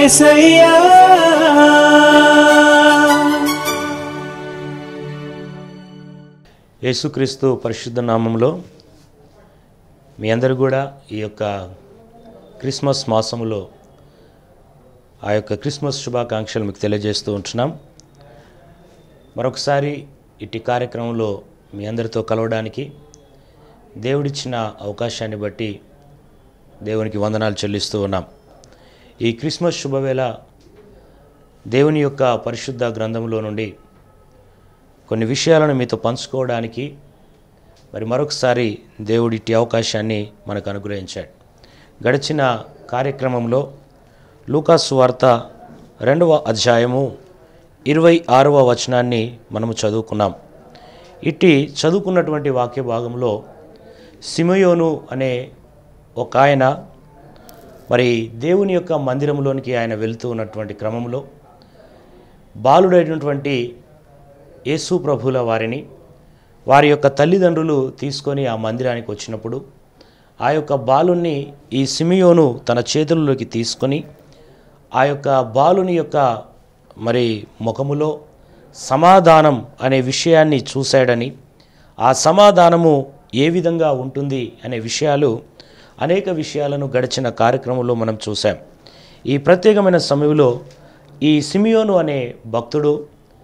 యేసయ్యా యేసుక్రీస్తు పరిశుద్ధ నామంలో మీ అందరు కూడా ఈ యొక్క క్రిస్మస్ మాసములో ఆ యొక్క క్రిస్మస్ శుభాకాంక్షలు మీకు తెలియజేస్తూ ఉంటున్నాం మరొకసారి ఇటు కార్యక్రమంలో మీ అందరితో కలవడానికి దేవుడిచ్చిన అవకాశాన్ని బట్టి దేవునికి వందనాలు చెల్లిస్తూ ఉన్నాం ఈ క్రిస్మస్ శుభవేళ దేవుని యొక్క పరిశుద్ధ గ్రంథంలో నుండి కొన్ని విషయాలను మీతో పంచుకోవడానికి మరి మరొకసారి దేవుడి ఇట్టి అవకాశాన్ని మనకు అనుగ్రహించాడు గడిచిన కార్యక్రమంలో లూకాసు వార్త రెండవ అధ్యాయము ఇరవై ఆరవ వచనాన్ని మనము చదువుకున్నాం ఇట్టి చదువుకున్నటువంటి వాక్య భాగంలో సిమయోను అనే ఒక ఆయన మరి దేవుని యొక్క మందిరంలోనికి ఆయన వెళ్తూ ఉన్నటువంటి క్రమంలో బాలుడైనటువంటి యేసు ప్రభుల వారిని వారి యొక్క తల్లిదండ్రులు తీసుకొని ఆ మందిరానికి వచ్చినప్పుడు ఆ యొక్క బాలుని ఈ సిమియోను తన చేతుల్లోకి తీసుకొని ఆ యొక్క బాలుని యొక్క మరి ముఖములో సమాధానం అనే విషయాన్ని చూశాడని ఆ సమాధానము ఏ విధంగా ఉంటుంది అనే విషయాలు అనేక విషయాలను గడిచిన కార్యక్రమంలో మనం చూసాం ఈ ప్రత్యేకమైన సమయంలో ఈ సిమియోను అనే భక్తుడు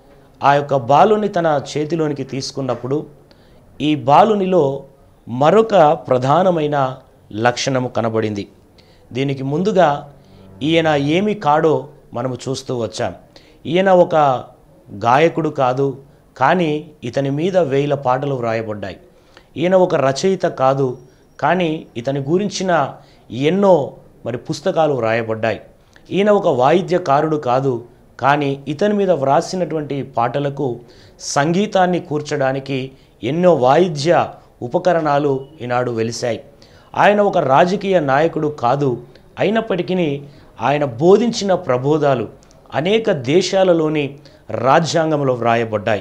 ఆ యొక్క బాలుని తన చేతిలోనికి తీసుకున్నప్పుడు ఈ బాలునిలో మరొక ప్రధానమైన లక్షణము కనబడింది దీనికి ముందుగా ఈయన ఏమి కాడో మనము చూస్తూ వచ్చాం ఈయన ఒక గాయకుడు కాదు కానీ ఇతని మీద వేల పాటలు వ్రాయబడ్డాయి ఈయన ఒక రచయిత కాదు కానీ ఇతని గురించిన ఎన్నో మరి పుస్తకాలు వ్రాయబడ్డాయి ఈయన ఒక వాయిద్యకారుడు కాదు కానీ ఇతని మీద వ్రాసినటువంటి పాటలకు సంగీతాన్ని కూర్చడానికి ఎన్నో వాయిద్య ఉపకరణాలు ఈనాడు వెలిశాయి ఆయన ఒక రాజకీయ నాయకుడు కాదు అయినప్పటికీ ఆయన బోధించిన ప్రబోధాలు అనేక దేశాలలోని రాజ్యాంగంలో వ్రాయబడ్డాయి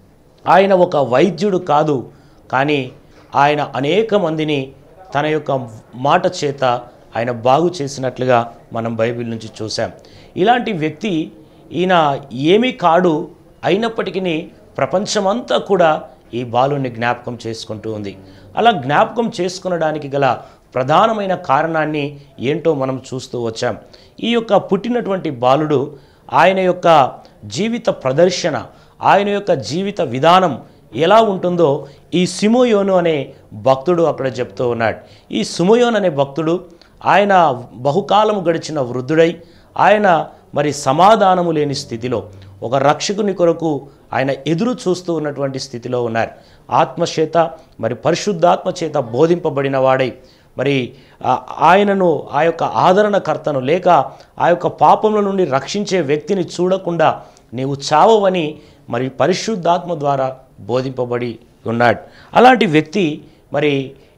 ఆయన ఒక వైద్యుడు కాదు కానీ ఆయన అనేక మందిని తన యొక్క మాట చేత ఆయన బాగు చేసినట్లుగా మనం బైబిల్ నుంచి చూసాం ఇలాంటి వ్యక్తి ఈయన ఏమీ కాడు అయినప్పటికీ ప్రపంచమంతా కూడా ఈ బాలుని జ్ఞాపకం చేసుకుంటూ ఉంది అలా జ్ఞాపకం చేసుకునడానికి గల ప్రధానమైన కారణాన్ని ఏంటో మనం చూస్తూ వచ్చాం ఈ యొక్క పుట్టినటువంటి బాలుడు ఆయన యొక్క జీవిత ప్రదర్శన ఆయన యొక్క జీవిత విధానం ఎలా ఉంటుందో ఈ సిమోయోను అనే భక్తుడు అక్కడ చెప్తూ ఉన్నాడు ఈ సిమోయోన్ అనే భక్తుడు ఆయన బహుకాలము గడిచిన వృద్ధుడై ఆయన మరి సమాధానము లేని స్థితిలో ఒక రక్షకుని కొరకు ఆయన ఎదురు చూస్తూ ఉన్నటువంటి స్థితిలో ఉన్నారు ఆత్మచేత మరి పరిశుద్ధాత్మ చేత బోధింపబడిన వాడై మరి ఆ- ఆయనను ఆ యొక్క ఆదరణకర్తను లేక ఆ యొక్క పాపముల నుండి రక్షించే వ్యక్తిని చూడకుండా నీవు చావవని మరి పరిశుద్ధాత్మ ద్వారా బోధింపబడి ఉన్నాడు అలాంటి వ్యక్తి మరి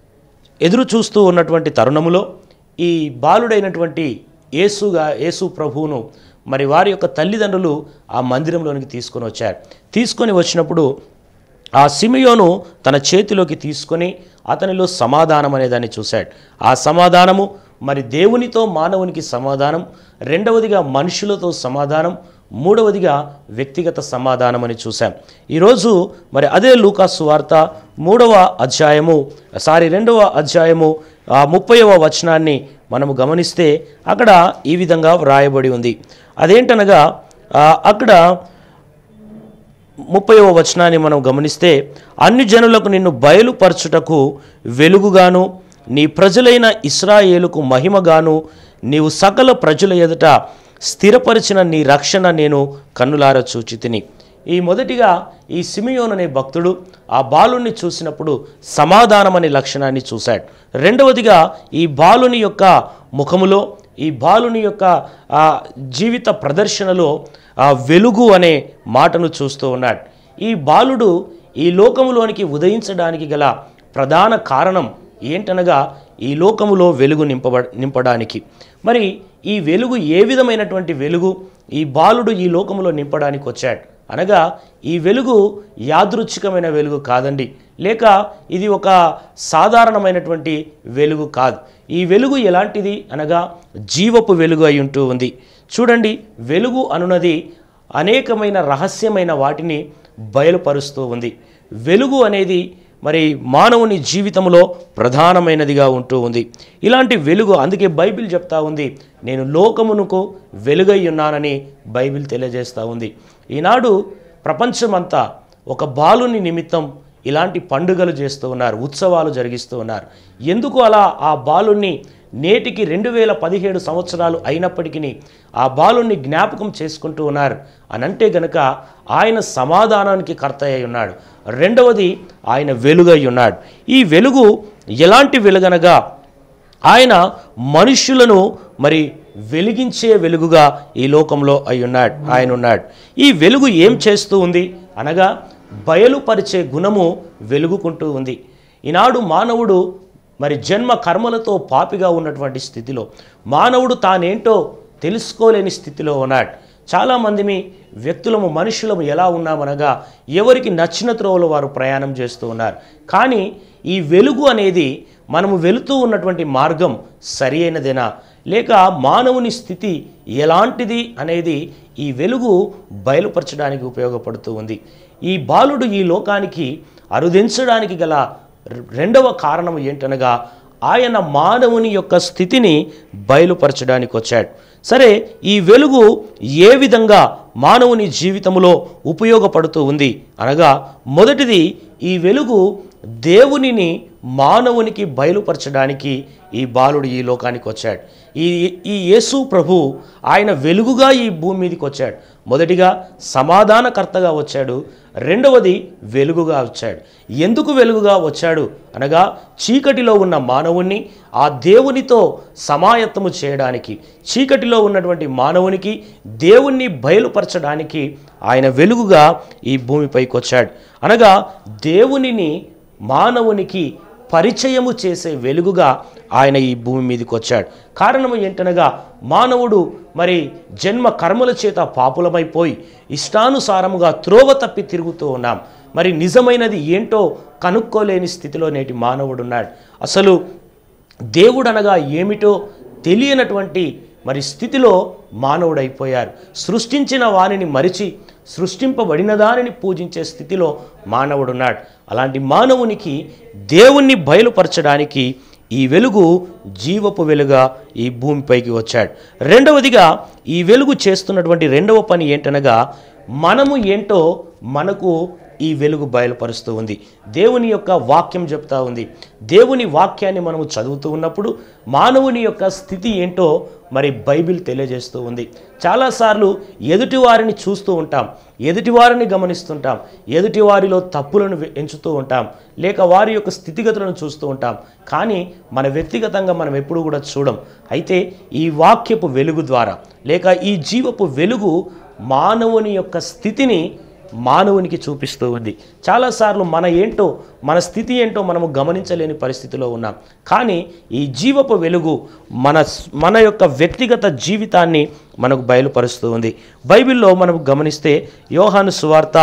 ఎదురు చూస్తూ ఉన్నటువంటి తరుణములో ఈ బాలుడైనటువంటి యేసుగా యేసు ప్రభువును మరి వారి యొక్క తల్లిదండ్రులు ఆ మందిరంలోనికి తీసుకొని వచ్చారు తీసుకొని వచ్చినప్పుడు ఆ సిమియోను తన చేతిలోకి తీసుకొని అతనిలో సమాధానం అనేదాన్ని చూశాడు ఆ సమాధానము మరి దేవునితో మానవునికి సమాధానం రెండవదిగా మనుషులతో సమాధానం మూడవదిగా వ్యక్తిగత సమాధానం అని చూశాం ఈరోజు మరి అదే లూకాసు వార్త మూడవ అధ్యాయము సారీ రెండవ అధ్యాయము ఆ ముప్పైవ వచనాన్ని మనము గమనిస్తే అక్కడ ఈ విధంగా వ్రాయబడి ఉంది అదేంటనగా ఆ, అక్కడ ముప్పైవ వచనాన్ని మనం గమనిస్తే అన్ని జనులకు నిన్ను బయలుపరచుటకు వెలుగుగాను నీ ప్రజలైన ఇస్రాయేలుకు మహిమగాను నీవు సకల ప్రజల ఎదుట స్థిరపరిచిన నీ రక్షణ నేను కన్నులార చూచితిని ఈ మొదటిగా ఈ సిమియోన్ అనే భక్తుడు ఆ బాలుని చూసినప్పుడు సమాధానం అనే లక్షణాన్ని చూశాడు రెండవదిగా ఈ బాలుని యొక్క ముఖములో ఈ బాలుని యొక్క ఆ, జీవిత ప్రదర్శనలో ఆ వెలుగు అనే మాటను చూస్తూ ఉన్నాడు ఈ బాలుడు ఈ లోకములోనికి ఉదయించడానికి గల ప్రధాన కారణం ఏంటనగా ఈ లోకములో వెలుగు నింపబ నింపడానికి మరి ఈ వెలుగు ఏ విధమైనటువంటి వెలుగు ఈ బాలుడు ఈ లోకములో నింపడానికి వచ్చాడు అనగా ఈ వెలుగు యాదృచ్ఛికమైన వెలుగు కాదండి లేక ఇది ఒక సాధారణమైనటువంటి వెలుగు కాదు ఈ వెలుగు ఎలాంటిది అనగా జీవపు వెలుగు అయి ఉంటూ ఉంది చూడండి వెలుగు అనున్నది అనేకమైన రహస్యమైన వాటిని బయలుపరుస్తూ ఉంది వెలుగు అనేది మరి మానవుని జీవితంలో ప్రధానమైనదిగా ఉంటూ ఉంది ఇలాంటి వెలుగు అందుకే బైబిల్ చెప్తా ఉంది నేను లోకమునకు వెలుగై ఉన్నానని బైబిల్ తెలియజేస్తూ ఉంది ఈనాడు ప్రపంచమంతా ఒక బాలుని నిమిత్తం ఇలాంటి పండుగలు చేస్తూ ఉన్నారు ఉత్సవాలు జరిగిస్తూ ఉన్నారు ఎందుకు అలా ఆ బాలుని నేటికి రెండు వేల పదిహేడు సంవత్సరాలు అయినప్పటికీ ఆ బాలుని జ్ఞాపకం చేసుకుంటూ ఉన్నారు అని అంటే గనక ఆయన సమాధానానికి కర్త అయి ఉన్నాడు రెండవది ఆయన వెలుగై ఉన్నాడు ఈ వెలుగు ఎలాంటి వెలుగనగా ఆయన మనుష్యులను మరి వెలిగించే వెలుగుగా ఈ లోకంలో అయి ఉన్నాడు ఆయన ఉన్నాడు ఈ వెలుగు ఏం చేస్తూ ఉంది అనగా బయలుపరిచే గుణము వెలుగుకుంటూ ఉంది ఈనాడు మానవుడు మరి జన్మ కర్మలతో పాపిగా ఉన్నటువంటి స్థితిలో మానవుడు తానేంటో తెలుసుకోలేని స్థితిలో ఉన్నాడు చాలామంది వ్యక్తులము మనుషులము ఎలా ఉన్నామనగా ఎవరికి నచ్చిన త్రోవలో వారు ప్రయాణం చేస్తూ ఉన్నారు కానీ ఈ వెలుగు అనేది మనము వెళుతూ ఉన్నటువంటి మార్గం సరి అయినదేనా లేక మానవుని స్థితి ఎలాంటిది అనేది ఈ వెలుగు బయలుపరచడానికి ఉపయోగపడుతూ ఉంది ఈ బాలుడు ఈ లోకానికి అరుదించడానికి గల రెండవ కారణం ఏంటనగా ఆయన మానవుని యొక్క స్థితిని బయలుపరచడానికి వచ్చాడు సరే ఈ వెలుగు ఏ విధంగా మానవుని జీవితంలో ఉపయోగపడుతూ ఉంది అనగా మొదటిది ఈ వెలుగు దేవునిని మానవునికి బయలుపరచడానికి ఈ బాలుడు ఈ లోకానికి వచ్చాడు ఈ ఈ యేసు ప్రభు ఆయన వెలుగుగా ఈ భూమి మీదకి వచ్చాడు మొదటిగా సమాధానకర్తగా వచ్చాడు రెండవది వెలుగుగా వచ్చాడు ఎందుకు వెలుగుగా వచ్చాడు అనగా చీకటిలో ఉన్న మానవుణ్ణి ఆ దేవునితో సమాయత్తము చేయడానికి చీకటిలో ఉన్నటువంటి మానవునికి దేవుణ్ణి బయలుపరచడానికి ఆయన వెలుగుగా ఈ భూమిపైకి వచ్చాడు అనగా దేవునిని మానవునికి పరిచయము చేసే వెలుగుగా ఆయన ఈ భూమి మీదకి వచ్చాడు కారణం ఏంటనగా మానవుడు మరి జన్మ కర్మల చేత పాపులమైపోయి ఇష్టానుసారముగా త్రోవ తప్పి తిరుగుతూ ఉన్నాం మరి నిజమైనది ఏంటో కనుక్కోలేని స్థితిలో నేటి మానవుడు ఉన్నాడు అసలు దేవుడనగా ఏమిటో తెలియనటువంటి మరి స్థితిలో మానవుడైపోయారు సృష్టించిన వానిని మరిచి సృష్టింపబడిన దానిని పూజించే స్థితిలో మానవుడున్నాడు అలాంటి మానవునికి దేవుణ్ణి బయలుపరచడానికి ఈ వెలుగు జీవపు వెలుగా ఈ భూమిపైకి వచ్చాడు రెండవదిగా ఈ వెలుగు చేస్తున్నటువంటి రెండవ పని ఏంటనగా మనము ఏంటో మనకు ఈ వెలుగు బయలుపరుస్తూ ఉంది దేవుని యొక్క వాక్యం చెప్తా ఉంది దేవుని వాక్యాన్ని మనము చదువుతూ ఉన్నప్పుడు మానవుని యొక్క స్థితి ఏంటో మరి బైబిల్ తెలియజేస్తూ ఉంది చాలాసార్లు ఎదుటివారిని చూస్తూ ఉంటాం ఎదుటివారిని గమనిస్తుంటాం ఎదుటివారిలో తప్పులను వె- ఎంచుతూ ఉంటాం లేక వారి యొక్క స్థితిగతులను చూస్తూ ఉంటాం కానీ మన వ్యక్తిగతంగా మనం ఎప్పుడు కూడా చూడం అయితే ఈ వాక్యపు వెలుగు ద్వారా లేక ఈ జీవపు వెలుగు మానవుని యొక్క స్థితిని మానవునికి చూపిస్తూ ఉంది చాలాసార్లు మన ఏంటో మన స్థితి ఏంటో మనము గమనించలేని పరిస్థితిలో ఉన్నాం కానీ ఈ జీవపు వెలుగు మన మన యొక్క వ్యక్తిగత జీవితాన్ని మనకు బయలుపరుస్తూ ఉంది బైబిల్లో మనం గమనిస్తే యోహాను సువార్త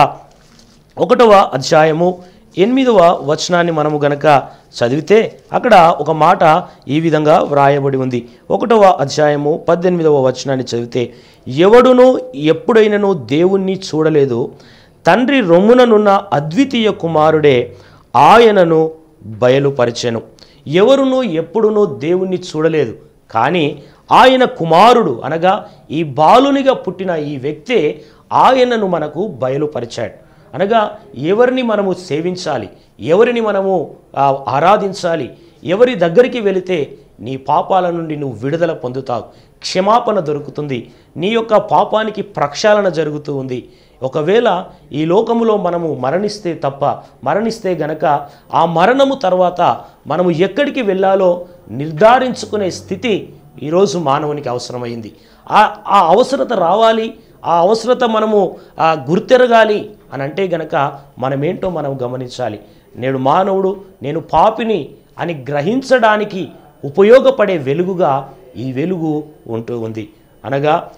ఒకటవ అధ్యాయము ఎనిమిదవ వచనాన్ని మనము గనక చదివితే అక్కడ ఒక మాట ఈ విధంగా వ్రాయబడి ఉంది ఒకటవ అధ్యాయము పద్దెనిమిదవ వచనాన్ని చదివితే ఎవడును ఎప్పుడైనను దేవుణ్ణి చూడలేదు తండ్రి రొమ్ముననున్న అద్వితీయ కుమారుడే ఆయనను బయలుపరిచెను ఎవరునూ ఎప్పుడునూ దేవుణ్ణి చూడలేదు కానీ ఆయన కుమారుడు అనగా ఈ బాలునిగా పుట్టిన ఈ వ్యక్తే ఆయనను మనకు బయలుపరిచాడు అనగా ఎవరిని మనము సేవించాలి ఎవరిని మనము ఆ, ఆరాధించాలి ఎవరి దగ్గరికి వెళితే నీ పాపాల నుండి నువ్వు విడుదల పొందుతావు క్షమాపణ దొరుకుతుంది నీ యొక్క పాపానికి ప్రక్షాళన జరుగుతూ ఉంది ఒకవేళ ఈ లోకములో మనము మరణిస్తే తప్ప మరణిస్తే గనక ఆ మరణము తర్వాత మనము ఎక్కడికి వెళ్ళాలో నిర్ధారించుకునే స్థితి ఈరోజు మానవునికి అవసరమైంది ఆ ఆ అవసరత రావాలి ఆ అవసరత మనము ఆ గుర్తెరగాలి అని అంటే గనక మనమేంటో మనం గమనించాలి నేడు మానవుడు నేను పాపిని అని గ్రహించడానికి ఉపయోగపడే వెలుగుగా ఈ వెలుగు ఉంటూ ఉంది అనగా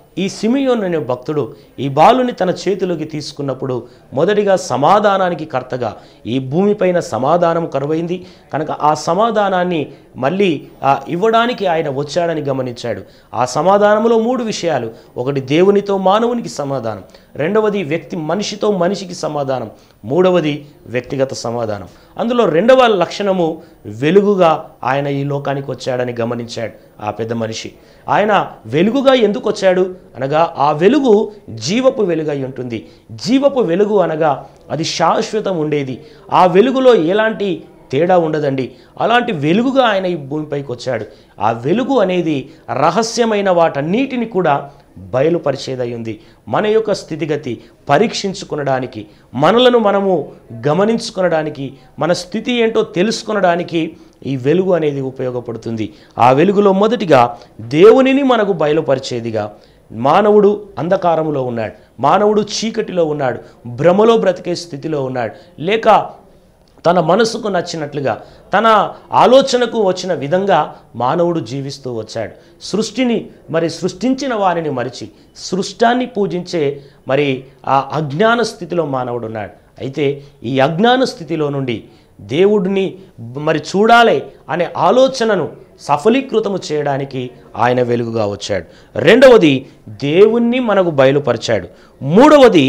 ఈ సిమియోన్ అనే భక్తుడు ఈ బాలుని తన చేతిలోకి తీసుకున్నప్పుడు మొదటిగా సమాధానానికి కర్తగా ఈ భూమిపైన సమాధానం కరువైంది కనుక ఆ సమాధానాన్ని మళ్ళీ ఆ, ఇవ్వడానికి ఆయన వచ్చాడని గమనించాడు ఆ సమాధానంలో మూడు విషయాలు ఒకటి దేవునితో మానవునికి సమాధానం రెండవది వ్యక్తి మనిషితో మనిషికి సమాధానం మూడవది వ్యక్తిగత సమాధానం అందులో రెండవ లక్షణము వెలుగుగా ఆయన ఈ లోకానికి వచ్చాడని గమనించాడు ఆ పెద్ద మనిషి ఆయన వెలుగుగా ఎందుకు వచ్చాడు అనగా ఆ వెలుగు జీవపు వెలుగై ఉంటుంది జీవపు వెలుగు అనగా అది శాశ్వతం ఉండేది ఆ వెలుగులో ఎలాంటి తేడా ఉండదండి అలాంటి వెలుగుగా ఆయన ఈ భూమిపైకి వచ్చాడు ఆ వెలుగు అనేది రహస్యమైన వాటన్నిటిని కూడా బయలుపరిచేదై ఉంది మన యొక్క స్థితిగతి పరీక్షించుకొనడానికి మనలను మనము గమనించుకొనడానికి మన స్థితి ఏంటో తెలుసుకొనడానికి ఈ వెలుగు అనేది ఉపయోగపడుతుంది ఆ వెలుగులో మొదటిగా దేవునిని మనకు బయలుపరిచేదిగా మానవుడు అంధకారములో ఉన్నాడు మానవుడు చీకటిలో ఉన్నాడు భ్రమలో బ్రతికే స్థితిలో ఉన్నాడు లేక తన మనసుకు నచ్చినట్లుగా తన ఆలోచనకు వచ్చిన విధంగా మానవుడు జీవిస్తూ వచ్చాడు సృష్టిని మరి సృష్టించిన వారిని మరిచి సృష్టాన్ని పూజించే మరి ఆ అజ్ఞాన స్థితిలో మానవుడు ఉన్నాడు అయితే ఈ అజ్ఞాన స్థితిలో నుండి దేవుడిని మరి చూడాలి అనే ఆలోచనను సఫలీకృతము చేయడానికి ఆయన వెలుగుగా వచ్చాడు రెండవది దేవుణ్ణి మనకు బయలుపరిచాడు మూడవది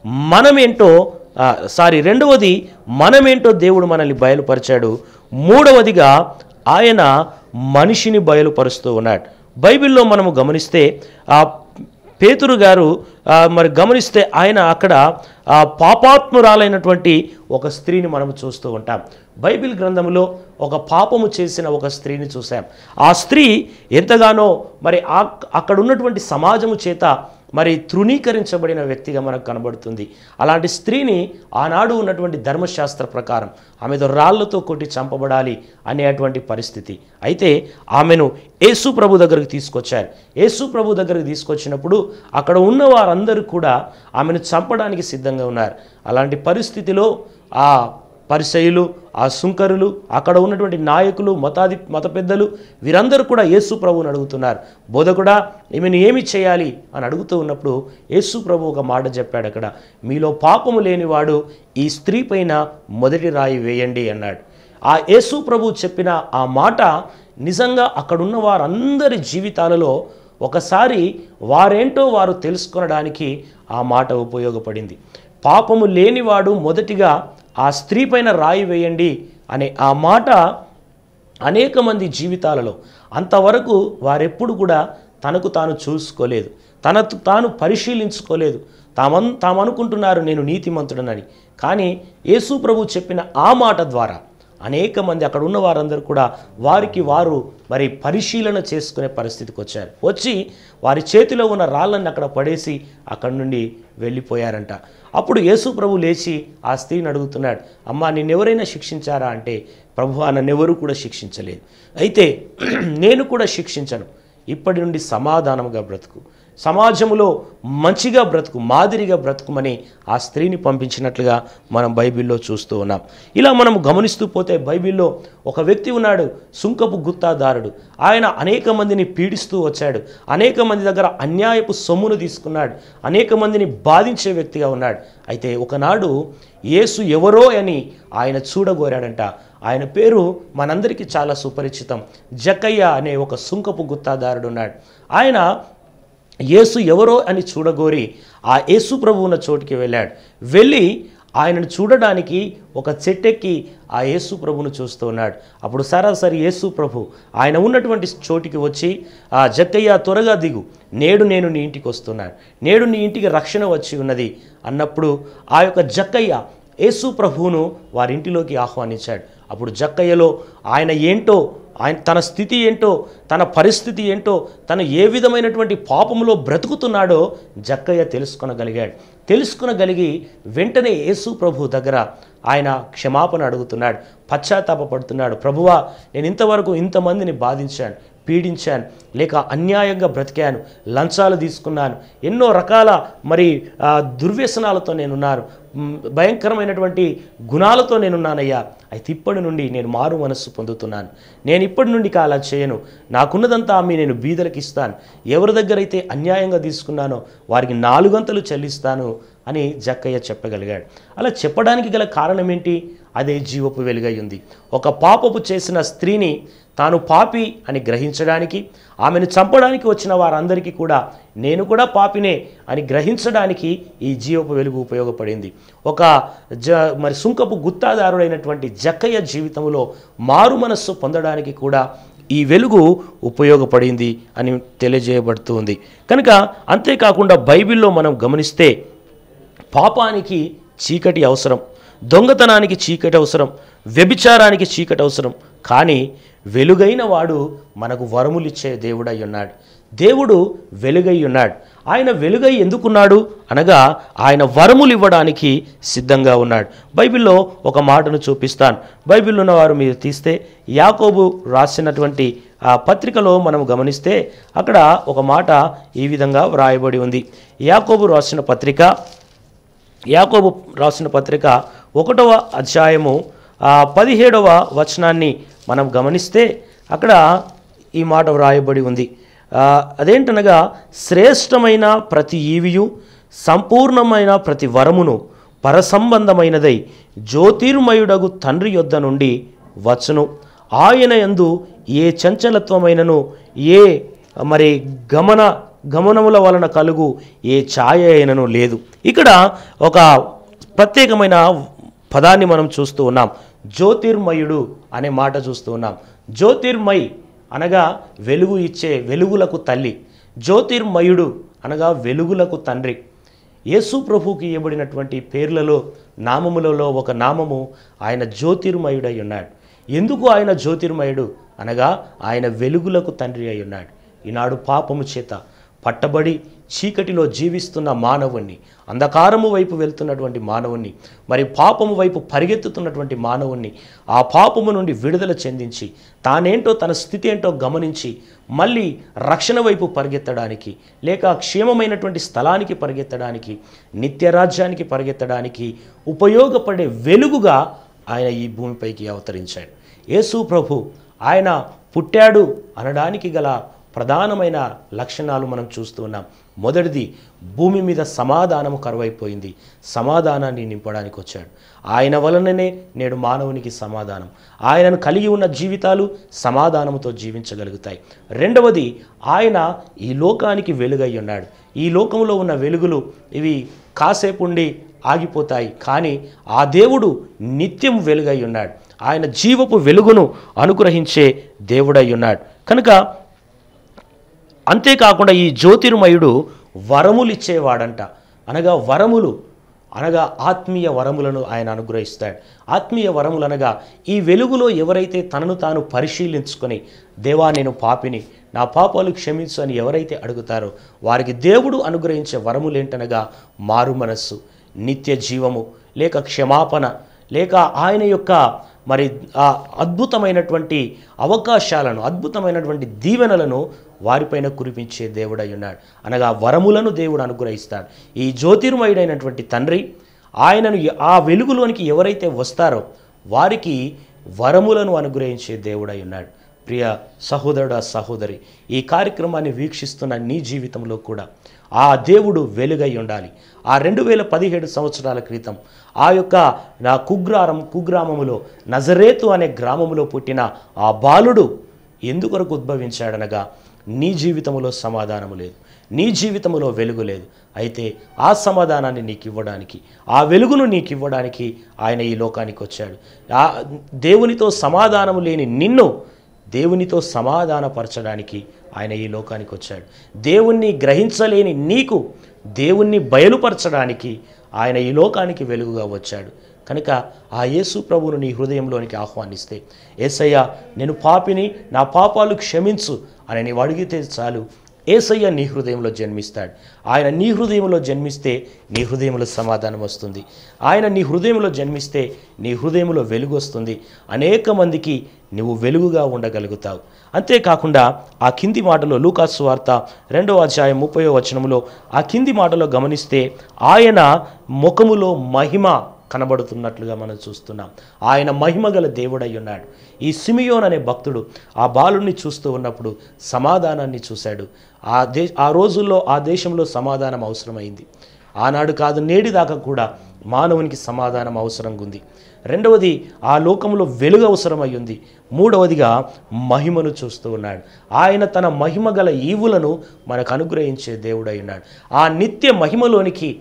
మనమేంటో ఆ, సారీ రెండవది మనమేంటో దేవుడు మనల్ని బయలుపరిచాడు మూడవదిగా ఆయన మనిషిని బయలుపరుస్తూ ఉన్నాడు బైబిల్లో మనము గమనిస్తే ఆ పేతురు గారు ఆ, మరి గమనిస్తే ఆయన అక్కడ ఆ, పాపాత్మురాలైనటువంటి ఒక స్త్రీని మనం చూస్తూ ఉంటాం బైబిల్ గ్రంథంలో ఒక పాపము చేసిన ఒక స్త్రీని చూసాం ఆ స్త్రీ ఎంతగానో మరి ఆ అక్కడ ఉన్నటువంటి సమాజము చేత మరి తృణీకరించబడిన వ్యక్తిగా మనకు కనబడుతుంది అలాంటి స్త్రీని ఆనాడు ఉన్నటువంటి ధర్మశాస్త్ర ప్రకారం ఆమెతో రాళ్లతో కొట్టి చంపబడాలి అనేటువంటి పరిస్థితి అయితే ఆమెను యేసు ప్రభు దగ్గరకు తీసుకొచ్చారు యేసు ప్రభు దగ్గరకు తీసుకొచ్చినప్పుడు అక్కడ ఉన్న వారందరూ కూడా ఆమెను చంపడానికి సిద్ధంగా ఉన్నారు అలాంటి పరిస్థితిలో ఆ పరిసయులు ఆ సుంకరులు అక్కడ ఉన్నటువంటి నాయకులు మతాది మత పెద్దలు వీరందరూ కూడా యేసు ప్రభువుని అడుగుతున్నారు బోధకుడా ఈమెను ఏమి చేయాలి అని అడుగుతూ ఉన్నప్పుడు యేసు ప్రభు ఒక మాట చెప్పాడు అక్కడ మీలో పాపము లేనివాడు ఈ స్త్రీ పైన మొదటి రాయి వేయండి అన్నాడు ఆ యేసు ప్రభు చెప్పిన ఆ మాట నిజంగా అక్కడున్న వారందరి జీవితాలలో ఒకసారి వారేంటో వారు తెలుసుకొనడానికి ఆ మాట ఉపయోగపడింది పాపము లేనివాడు మొదటిగా ఆ స్త్రీ పైన రాయి వేయండి అనే ఆ మాట అనేక మంది జీవితాలలో అంతవరకు వారెప్పుడు కూడా తనకు తాను చూసుకోలేదు తనకు తాను పరిశీలించుకోలేదు తామన్ తాము అనుకుంటున్నారు నేను నీతిమంతుడనని కానీ యేసు ప్రభు చెప్పిన ఆ మాట ద్వారా అనేక మంది అక్కడ ఉన్న వారందరూ కూడా వారికి వారు మరి పరిశీలన చేసుకునే పరిస్థితికి వచ్చారు వచ్చి వారి చేతిలో ఉన్న రాళ్ళని అక్కడ పడేసి అక్కడి నుండి వెళ్ళిపోయారంట అప్పుడు యేసు ప్రభు లేచి ఆ స్త్రీని అడుగుతున్నాడు అమ్మా నిన్నెవరైనా శిక్షించారా అంటే ప్రభు నన్నెవరూ కూడా శిక్షించలేదు అయితే నేను కూడా శిక్షించను ఇప్పటి నుండి సమాధానముగా బ్రతుకు సమాజంలో మంచిగా బ్రతుకు మాదిరిగా బ్రతుకుమని ఆ స్త్రీని పంపించినట్లుగా మనం బైబిల్లో చూస్తూ ఉన్నాం ఇలా మనం గమనిస్తూ పోతే బైబిల్లో ఒక వ్యక్తి ఉన్నాడు సుంకపు గుత్తాదారుడు ఆయన అనేక మందిని పీడిస్తూ వచ్చాడు అనేక మంది దగ్గర అన్యాయపు సొమ్మును తీసుకున్నాడు అనేక మందిని బాధించే వ్యక్తిగా ఉన్నాడు అయితే ఒకనాడు యేసు ఎవరో అని ఆయన చూడగోరాడంట ఆయన పేరు మనందరికీ చాలా సుపరిచితం జక్కయ్య అనే ఒక సుంకపు గుత్తాదారుడు ఉన్నాడు ఆయన యేసు ఎవరో అని చూడగోరి ఆ యేసు ప్రభు ఉన్న చోటికి వెళ్ళాడు వెళ్ళి ఆయనను చూడడానికి ఒక చెట్టెక్కి ఆ యేసు ప్రభును చూస్తూ ఉన్నాడు అప్పుడు సరాసరి యేసు ప్రభు ఆయన ఉన్నటువంటి చోటికి వచ్చి ఆ జక్కయ్య త్వరగా దిగు నేడు నేను నీ ఇంటికి వస్తున్నాను నేడు నీ ఇంటికి రక్షణ వచ్చి ఉన్నది అన్నప్పుడు ఆ యొక్క జక్కయ్య యేసు ప్రభువును వారింటిలోకి ఆహ్వానించాడు అప్పుడు జక్కయ్యలో ఆయన ఏంటో ఆయన తన స్థితి ఏంటో తన పరిస్థితి ఏంటో తను ఏ విధమైనటువంటి పాపములో బ్రతుకుతున్నాడో జక్కయ్య తెలుసుకొనగలిగాడు తెలుసుకొనగలిగి వెంటనే యేసు ప్రభు దగ్గర ఆయన క్షమాపణ అడుగుతున్నాడు పశ్చాత్తాపడుతున్నాడు ప్రభువా నేను ఇంతవరకు ఇంతమందిని బాధించాను పీడించాను లేక అన్యాయంగా బ్రతికాను లంచాలు తీసుకున్నాను ఎన్నో రకాల మరి ఆ, దుర్వ్యసనాలతో నేనున్నాను మ్, భయంకరమైనటువంటి గుణాలతో నేనున్నానయ్యా అయితే ఇప్పటి నుండి నేను మారు మనస్సు పొందుతున్నాను నేను ఇప్పటి నుండి ఇక అలా చేయను నాకున్నదంతా అమ్మి నేను బీదలకు ఇస్తాను ఎవరి దగ్గర అయితే అన్యాయంగా తీసుకున్నానో వారికి నాలుగంతలు చెల్లిస్తాను అని జక్కయ్య చెప్పగలిగాడు అలా చెప్పడానికి గల కారణం ఏంటి అదే జీవపు వెలుగై ఉంది ఒక పాపపు చేసిన స్త్రీని తాను పాపి అని గ్రహించడానికి ఆమెను చంపడానికి వచ్చిన వారందరికీ కూడా నేను కూడా పాపినే అని గ్రహించడానికి ఈ జీవపు వెలుగు ఉపయోగపడింది ఒక జ మరి సుంకపు గుత్తాదారుడైనటువంటి జక్కయ్య జీవితంలో మారు మనస్సు పొందడానికి కూడా ఈ వెలుగు ఉపయోగపడింది అని తెలియజేయబడుతుంది కనుక అంతేకాకుండా బైబిల్లో మనం గమనిస్తే పాపానికి చీకటి అవసరం దొంగతనానికి చీకటి అవసరం వ్యభిచారానికి చీకటి అవసరం కానీ వెలుగైన వాడు మనకు వరములిచ్చే దేవుడై ఉన్నాడు దేవుడు వెలుగై ఉన్నాడు ఆయన వెలుగై ఎందుకున్నాడు అనగా ఆయన వరములు ఇవ్వడానికి సిద్ధంగా ఉన్నాడు బైబిల్లో ఒక మాటను చూపిస్తాను బైబిల్లో ఉన్న వారు మీరు తీస్తే యాకోబు రాసినటువంటి ఆ పత్రికలో మనం గమనిస్తే అక్కడ ఒక మాట ఈ విధంగా వ్రాయబడి ఉంది యాకోబు రాసిన పత్రిక యాకోబు రాసిన పత్రిక ఒకటవ అధ్యాయము ఆ, పదిహేడవ వచనాన్ని మనం గమనిస్తే అక్కడ ఈ మాట వ్రాయబడి ఉంది ఆ, అదేంటనగా శ్రేష్టమైన ప్రతి ఈవియు సంపూర్ణమైన ప్రతి వరమును పరసంబంధమైనదై జ్యోతిర్మయుడగు తండ్రి యొద్ద నుండి వచ్చును ఆయన యందు ఏ చంచలత్వమైనను ఏ మరి గమన గమనముల వలన కలుగు ఏ ఛాయ అయినను లేదు ఇక్కడ ఒక ప్రత్యేకమైన పదాన్ని మనం చూస్తూ ఉన్నాం జ్యోతిర్మయుడు అనే మాట చూస్తూ ఉన్నాం జ్యోతిర్మయ్ అనగా వెలుగు ఇచ్చే వెలుగులకు తల్లి జ్యోతిర్మయుడు అనగా వెలుగులకు తండ్రి యేసు ప్రభువుకి ఇవ్వబడినటువంటి పేర్లలో నామములలో ఒక నామము ఆయన జ్యోతిర్మయుడై ఉన్నాడు ఎందుకు ఆయన జ్యోతిర్మయుడు అనగా ఆయన వెలుగులకు తండ్రి అయి ఉన్నాడు ఈనాడు పాపము చేత పట్టబడి చీకటిలో జీవిస్తున్న మానవుణ్ణి అంధకారము వైపు వెళ్తున్నటువంటి మానవుణ్ణి మరి పాపము వైపు పరిగెత్తుతున్నటువంటి మానవుణ్ణి ఆ పాపము నుండి విడుదల చెందించి తానేంటో తన స్థితి ఏంటో గమనించి మళ్ళీ రక్షణ వైపు పరిగెత్తడానికి లేక క్షేమమైనటువంటి స్థలానికి పరిగెత్తడానికి నిత్యరాజ్యానికి పరిగెత్తడానికి ఉపయోగపడే వెలుగుగా ఆయన ఈ భూమిపైకి అవతరించాడు యేసు ప్రభు ఆయన పుట్టాడు అనడానికి గల ప్రధానమైన లక్షణాలు మనం చూస్తూ ఉన్నాం మొదటిది భూమి మీద సమాధానము కరువైపోయింది సమాధానాన్ని నింపడానికి వచ్చాడు ఆయన వలననే నేడు మానవునికి సమాధానం ఆయనను కలిగి ఉన్న జీవితాలు సమాధానంతో జీవించగలుగుతాయి రెండవది ఆయన ఈ లోకానికి వెలుగై ఉన్నాడు ఈ లోకంలో ఉన్న వెలుగులు ఇవి కాసేపు ఉండి ఆగిపోతాయి కానీ ఆ దేవుడు నిత్యం వెలుగై ఉన్నాడు ఆయన జీవపు వెలుగును అనుగ్రహించే దేవుడై ఉన్నాడు కనుక అంతేకాకుండా ఈ జ్యోతిర్మయుడు వరములు ఇచ్చేవాడంట అనగా వరములు అనగా ఆత్మీయ వరములను ఆయన అనుగ్రహిస్తాడు ఆత్మీయ వరములు అనగా ఈ వెలుగులో ఎవరైతే తనను తాను పరిశీలించుకొని దేవా నేను పాపిని నా పాపాలు క్షమించు అని ఎవరైతే అడుగుతారో వారికి దేవుడు అనుగ్రహించే వరములేంటనగా మారు మనస్సు నిత్య జీవము లేక క్షమాపణ లేక ఆయన యొక్క మరి ఆ అద్భుతమైనటువంటి అవకాశాలను అద్భుతమైనటువంటి దీవెనలను వారిపైన కురిపించే దేవుడై ఉన్నాడు అనగా వరములను దేవుడు అనుగ్రహిస్తాడు ఈ జ్యోతిర్మయుడైనటువంటి తండ్రి ఆయనను ఆ వెలుగులోనికి ఎవరైతే వస్తారో వారికి వరములను అనుగ్రహించే దేవుడై ఉన్నాడు ప్రియ సహోదరుడు సహోదరి ఈ కార్యక్రమాన్ని వీక్షిస్తున్న నీ జీవితంలో కూడా ఆ దేవుడు వెలుగై ఉండాలి ఆ రెండు వేల పదిహేడు సంవత్సరాల క్రితం ఆ యొక్క నా కుగ్రామం కుగ్రామములో నజరేతు అనే గ్రామములో పుట్టిన ఆ బాలుడు ఎందుకొరకు ఉద్భవించాడనగా నీ జీవితంలో సమాధానము లేదు నీ జీవితంలో వెలుగు లేదు అయితే ఆ సమాధానాన్ని నీకు ఇవ్వడానికి ఆ వెలుగును నీకు ఇవ్వడానికి ఆయన ఈ లోకానికి వచ్చాడు ఆ దేవునితో సమాధానము లేని నిన్ను దేవునితో సమాధానపరచడానికి ఆయన ఈ లోకానికి వచ్చాడు దేవుణ్ణి గ్రహించలేని నీకు దేవుణ్ణి బయలుపరచడానికి ఆయన ఈ లోకానికి వెలుగుగా వచ్చాడు కనుక ఆ యేసు ప్రభువును నీ హృదయంలోనికి ఆహ్వానిస్తే ఏసయ్య నేను పాపిని నా పాపాలు క్షమించు అని నీవు అడిగితే చాలు ఏసయ్య నీ హృదయంలో జన్మిస్తాడు ఆయన నీ హృదయంలో జన్మిస్తే నీ హృదయంలో సమాధానం వస్తుంది ఆయన నీ హృదయంలో జన్మిస్తే నీ హృదయంలో వెలుగు వస్తుంది అనేక మందికి నువ్వు వెలుగుగా ఉండగలుగుతావు అంతేకాకుండా ఆ కింది మాటలో లూకాసు వార్త రెండవ అధ్యాయం ముప్పయో వచనంలో ఆ కింది మాటలో గమనిస్తే ఆయన ముఖములో మహిమ కనబడుతున్నట్లుగా మనం చూస్తున్నాం ఆయన మహిమగల దేవుడై ఉన్నాడు ఈ సిమియోన్ అనే భక్తుడు ఆ బాలుని చూస్తూ ఉన్నప్పుడు సమాధానాన్ని చూశాడు ఆ దే ఆ రోజుల్లో ఆ దేశంలో సమాధానం అవసరమైంది ఆనాడు కాదు నేటి దాకా కూడా మానవునికి సమాధానం అవసరంగా ఉంది రెండవది ఆ లోకంలో వెలుగు అవసరమై ఉంది మూడవదిగా మహిమను చూస్తూ ఉన్నాడు ఆయన తన మహిమ గల ఈవులను మనకు అనుగ్రహించే దేవుడై ఉన్నాడు ఆ నిత్య మహిమలోనికి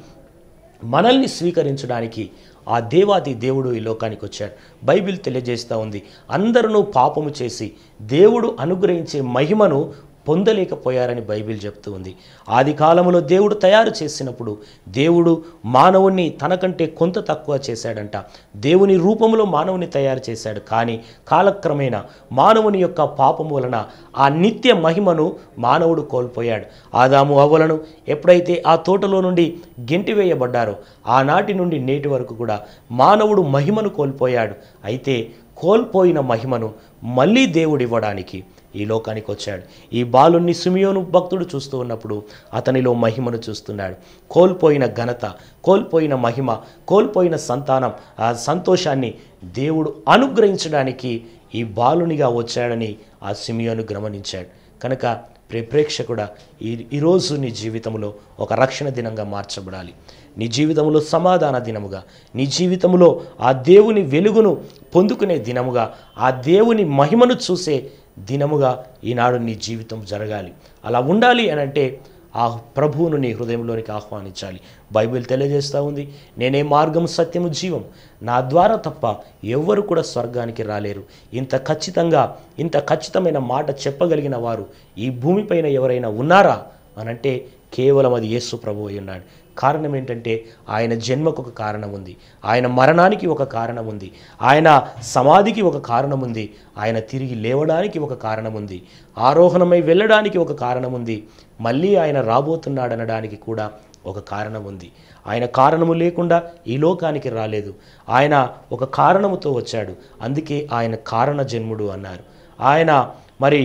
మనల్ని స్వీకరించడానికి ఆ దేవాది దేవుడు ఈ లోకానికి వచ్చాడు బైబిల్ తెలియజేస్తూ ఉంది అందరూ పాపము చేసి దేవుడు అనుగ్రహించే మహిమను పొందలేకపోయారని బైబిల్ చెప్తూ ఉంది ఆది కాలంలో దేవుడు తయారు చేసినప్పుడు దేవుడు మానవుణ్ణి తనకంటే కొంత తక్కువ చేశాడంట దేవుని రూపంలో మానవుని తయారు చేశాడు కానీ కాలక్రమేణా మానవుని యొక్క పాపము వలన ఆ నిత్య మహిమను మానవుడు కోల్పోయాడు ఆదాము అవ్వలను ఎప్పుడైతే ఆ తోటలో నుండి గెంటివేయబడ్డారో ఆనాటి నుండి నేటి వరకు కూడా మానవుడు మహిమను కోల్పోయాడు అయితే కోల్పోయిన మహిమను మళ్ళీ దేవుడు ఇవ్వడానికి ఈ లోకానికి వచ్చాడు ఈ బాలుని సుమియోను భక్తుడు చూస్తూ ఉన్నప్పుడు అతనిలో మహిమను చూస్తున్నాడు కోల్పోయిన ఘనత కోల్పోయిన మహిమ కోల్పోయిన సంతానం ఆ సంతోషాన్ని దేవుడు అనుగ్రహించడానికి ఈ బాలునిగా వచ్చాడని ఆ సిమియోను గమనించాడు కనుక ప్రే ప్రేక్షకుడా ఈ ఈరోజు నీ జీవితంలో ఒక రక్షణ దినంగా మార్చబడాలి నీ జీవితంలో సమాధాన దినముగా నీ జీవితంలో ఆ దేవుని వెలుగును పొందుకునే దినముగా ఆ దేవుని మహిమను చూసే దినముగా ఈనాడు నీ జీవితం జరగాలి అలా ఉండాలి అని అంటే ఆ ప్రభువును నీ హృదయంలోనికి ఆహ్వానించాలి బైబిల్ తెలియజేస్తూ ఉంది నేనే మార్గం సత్యము జీవం నా ద్వారా తప్ప ఎవ్వరు కూడా స్వర్గానికి రాలేరు ఇంత ఖచ్చితంగా ఇంత ఖచ్చితమైన మాట చెప్పగలిగిన వారు ఈ భూమిపైన ఎవరైనా ఉన్నారా అనంటే కేవలం అది యేసు ప్రభు అయి ఉన్నాడు కారణం ఏంటంటే ఆయన జన్మకు ఒక కారణం ఉంది ఆయన మరణానికి ఒక కారణం ఉంది ఆయన సమాధికి ఒక కారణం ఉంది ఆయన తిరిగి లేవడానికి ఒక కారణం ఉంది ఆరోహణమై వెళ్ళడానికి ఒక కారణం ఉంది మళ్ళీ ఆయన రాబోతున్నాడనడానికి కూడా ఒక కారణం ఉంది ఆయన కారణము లేకుండా ఈ లోకానికి రాలేదు ఆయన ఒక కారణముతో వచ్చాడు అందుకే ఆయన కారణ జన్ముడు అన్నారు ఆయన మరి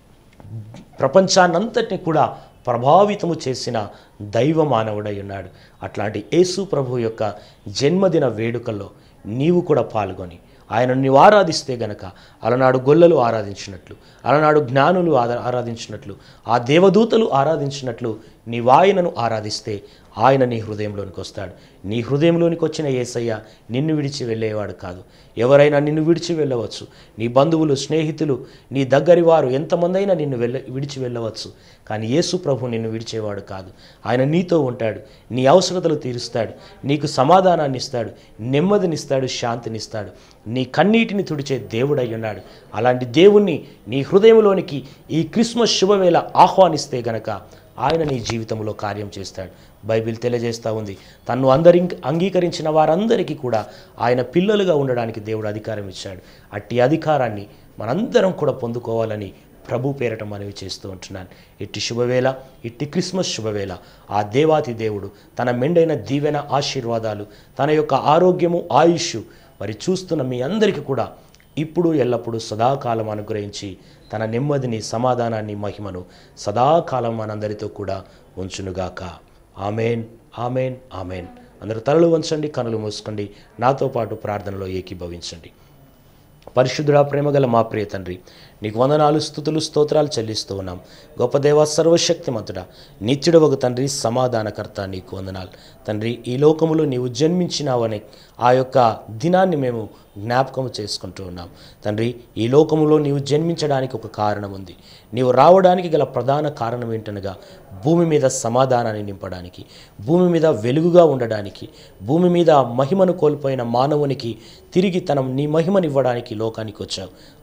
ప్రపంచాన్నంతటిని కూడా ప్రభావితము చేసిన దైవ మానవుడై ఉన్నాడు అట్లాంటి యేసు ప్రభు యొక్క జన్మదిన వేడుకల్లో నీవు కూడా పాల్గొని ఆయన నీవు ఆరాధిస్తే గనక అలనాడు గొల్లలు ఆరాధించినట్లు అలనాడు జ్ఞానులు ఆరా- ఆరాధించినట్లు ఆ దేవదూతలు ఆరాధించినట్లు నీవు ఆయనను ఆరాధిస్తే ఆయన నీ హృదయంలోనికి వస్తాడు నీ హృదయంలోనికి వచ్చిన ఏసయ్య నిన్ను విడిచి వెళ్ళేవాడు కాదు ఎవరైనా నిన్ను విడిచి వెళ్ళవచ్చు నీ బంధువులు స్నేహితులు నీ దగ్గరి వారు ఎంతమందైనా నిన్ను వెళ్ళ విడిచి వెళ్ళవచ్చు కానీ యేసు ప్రభు నిన్ను విడిచేవాడు కాదు ఆయన నీతో ఉంటాడు నీ అవసరతలు తీరుస్తాడు నీకు సమాధానాన్ని ఇస్తాడు నెమ్మదినిస్తాడు శాంతినిస్తాడు నీ కన్నీటిని తుడిచే దేవుడై ఉన్నాడు అలాంటి దేవుణ్ణి నీ హృదయంలోనికి ఈ క్రిస్మస్ శుభవేళ ఆహ్వానిస్తే గనక ఆయన నీ జీవితంలో కార్యం చేస్తాడు బైబిల్ తెలియజేస్తూ ఉంది తన్ను అందరి అంగీకరించిన వారందరికీ కూడా ఆయన పిల్లలుగా ఉండడానికి దేవుడు అధికారం ఇచ్చాడు అట్టి అధికారాన్ని మనందరం కూడా పొందుకోవాలని ప్రభు పేరట మనవి చేస్తూ ఉంటున్నాను ఇట్టి శుభవేళ ఇట్టి క్రిస్మస్ శుభవేళ ఆ దేవాతి దేవుడు తన మెండైన దీవెన ఆశీర్వాదాలు తన యొక్క ఆరోగ్యము ఆయుష్ మరి చూస్తున్న మీ అందరికీ కూడా ఇప్పుడు ఎల్లప్పుడూ సదాకాలం అనుగ్రహించి తన నెమ్మదిని సమాధానాన్ని మహిమను సదాకాలం మనందరితో కూడా ఉంచునుగాక ఆమెన్ ఆమెన్ ఆమెన్ అందరూ తలలు వంచండి కనులు మూసుకోండి నాతో పాటు ప్రార్థనలో ఏకీభవించండి పరిశుద్ధుడా ప్రేమగల మా ప్రియ తండ్రి నీకు వందనాలు స్థుతులు స్తోత్రాలు చెల్లిస్తూ ఉన్నాం గొప్ప దేవ సర్వశక్తిమంతుడా నిత్యుడవగు తండ్రి సమాధానకర్త నీకు వందనాలు తండ్రి ఈ లోకములో నీవు జన్మించినావని ఆ యొక్క దినాన్ని మేము జ్ఞాపకం చేసుకుంటూ ఉన్నాం తండ్రి ఈ లోకములో నీవు జన్మించడానికి ఒక కారణం ఉంది నీవు రావడానికి గల ప్రధాన కారణం ఏంటనగా భూమి మీద సమాధానాన్ని నింపడానికి భూమి మీద వెలుగుగా ఉండడానికి భూమి మీద మహిమను కోల్పోయిన మానవునికి తిరిగి తన నీ మహిమనివ్వడానికి లోకానికి వచ్చావు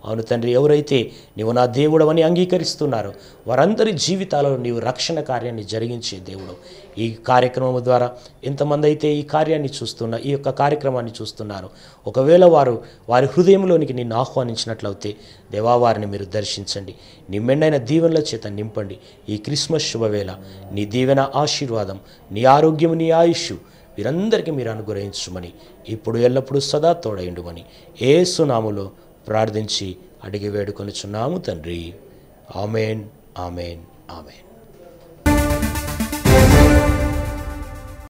అవును తండ్రి ఎవరైతే నీవు నా దేవుడవని అంగీకరిస్తున్నారో వారందరి జీవితాలలో నీవు రక్షణ కార్యాన్ని జరిగించే దేవుడు ఈ కార్యక్రమం ద్వారా ఎంతమంది అయితే ఈ కార్యాన్ని చూస్తున్న ఈ యొక్క కార్యక్రమాన్ని చూస్తున్నారు ఒకవేళ వారు వారి హృదయంలోనికి నిన్ను ఆహ్వానించినట్లయితే దేవా వారిని మీరు దర్శించండి నీ మెండైన దీవెనల చేత నింపండి ఈ క్రిస్మస్ శుభవేళ నీ దీవెన ఆశీర్వాదం నీ ఆరోగ్యం నీ ఆయుష్ వీరందరికీ మీరు అనుగ్రహించమని ఇప్పుడు ఎల్లప్పుడూ సదా తోడైండుమని ఏసునాములో ప్రార్థించి అడిగి వేడుకొనుచున్నాము తండ్రి ఆమెన్ ఆమెన్ ఆమెన్